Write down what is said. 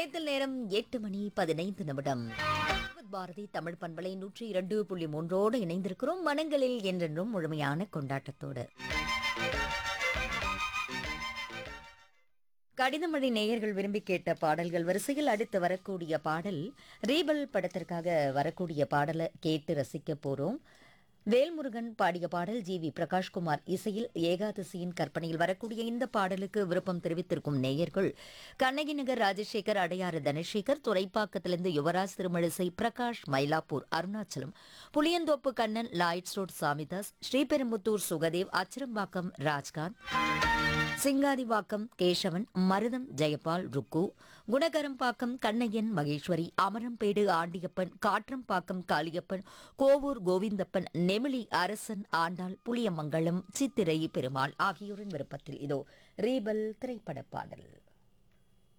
நிலையத்தில் நேரம் எட்டு மணி பதினைந்து நிமிடம் வித் பாரதி தமிழ் பண்பலை நூற்றி இரண்டு புள்ளி மூன்றோடு இணைந்திருக்கிறோம் மனங்களில் என்றென்றும் முழுமையான கொண்டாட்டத்தோடு கடிதமழை நேயர்கள் விரும்பி கேட்ட பாடல்கள் வரிசையில் அடுத்து வரக்கூடிய பாடல் ரீபல் படத்திற்காக வரக்கூடிய பாடலை கேட்டு ரசிக்க போறோம் வேல்முருகன் பாடிய பாடல் ஜி வி பிரகாஷ்குமார் இசையில் ஏகாதசியின் கற்பனையில் வரக்கூடிய இந்த பாடலுக்கு விருப்பம் தெரிவித்திருக்கும் நேயர்கள் கண்ணகி நகர் ராஜசேகர் அடையாறு தனசேகர் துறைப்பாக்கத்திலிருந்து யுவராஜ் திருமழிசை பிரகாஷ் மயிலாப்பூர் அருணாச்சலம் புளியந்தோப்பு கண்ணன் லாய்ட்ஸ் ரோட் சாமிதாஸ் ஸ்ரீபெரும்புத்தூர் சுகதேவ் அச்சிரம்பாக்கம் ராஜ்காந்த் சிங்காதிவாக்கம் கேசவன் மருதம் ஜெயபால் ருக்கு குணகரம்பாக்கம் கண்ணையன் மகேஸ்வரி அமரம்பேடு ஆண்டியப்பன் காற்றம்பாக்கம் காளியப்பன் கோவூர் கோவிந்தப்பன் நெமிலி அரசன் ஆண்டாள் புளியமங்கலம் சித்திரை பெருமாள் ஆகியோரின் விருப்பத்தில் இதோ ரீபல் திரைப்பட பாடல்